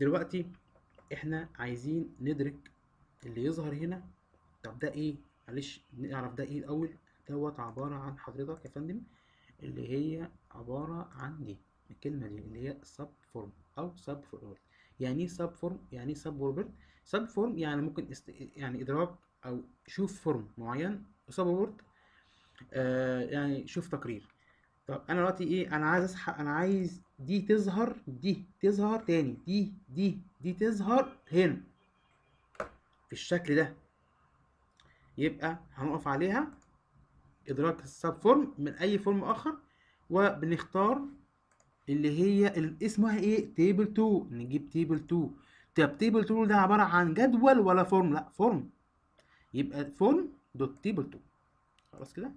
دلوقتي احنا عايزين ندرك اللي يظهر هنا طب ده ايه معلش نعرف ده ايه الاول دوت عبارة عن حضرتك يا فندم اللي هي عبارة عن دي الكلمة دي اللي هي سب فورم او سب فورم يعني ايه سب فورم يعني ايه سب وورد سب فورم يعني ممكن است... يعني ادراك او شوف فورم معين سب وورد آه يعني شوف تقرير طب انا دلوقتي ايه انا عايز اسحب انا عايز دي تظهر دي تظهر تاني دي دي دي تظهر هنا في الشكل ده يبقى هنقف عليها ادراك السب فورم من اي فورم اخر وبنختار اللي هي اللي اسمها ايه تيبل 2 نجيب تيبل 2 طب تيبل 2 ده عباره عن جدول ولا فورم لا فورم يبقى فورم دوت تيبل 2 خلاص كده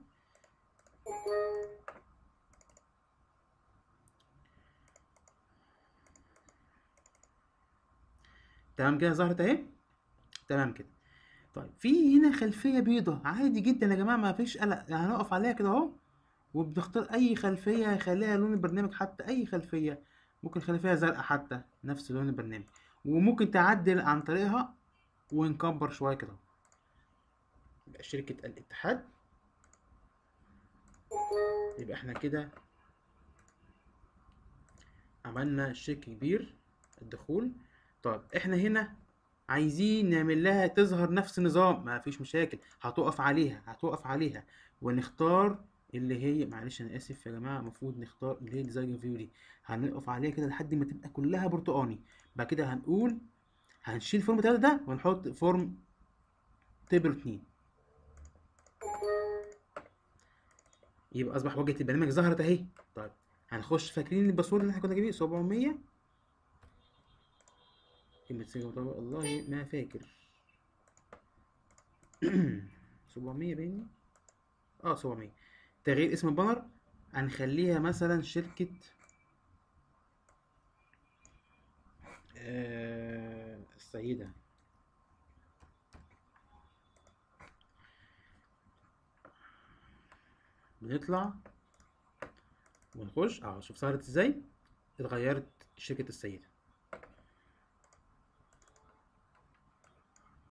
تمام كده ظهرت اهي تمام كده طيب في هنا خلفيه بيضة عادي جدا يا جماعه ما فيش قلق يعني هنقف عليها كده اهو وبنختار اي خلفيه يخليها لون البرنامج حتى اي خلفيه ممكن خلفيه زرقاء حتى نفس لون البرنامج وممكن تعدل عن طريقها ونكبر شويه كده يبقى شركه الاتحاد يبقى احنا كده عملنا شيك كبير الدخول طيب احنا هنا عايزين نعمل لها تظهر نفس النظام ما فيش مشاكل هتقف عليها هتقف عليها ونختار اللي هي معلش انا اسف يا جماعه المفروض نختار اللي هي ديزاين فيو دي هنقف عليها كده لحد ما تبقى كلها برتقاني بعد كده هنقول هنشيل فورم 3 ده ونحط فورم تبر 2 يبقى اصبح واجهه البرنامج ظهرت اهي طيب هنخش فاكرين الباسورد اللي احنا كنا جايبينه 700 كلمة سجن مطابق والله ما فاكر 700 باين اه 700 تغيير اسم البانر هنخليها مثلا شركة آه السيدة بنطلع ونخش اه شوف ظهرت ازاي اتغيرت شركة السيدة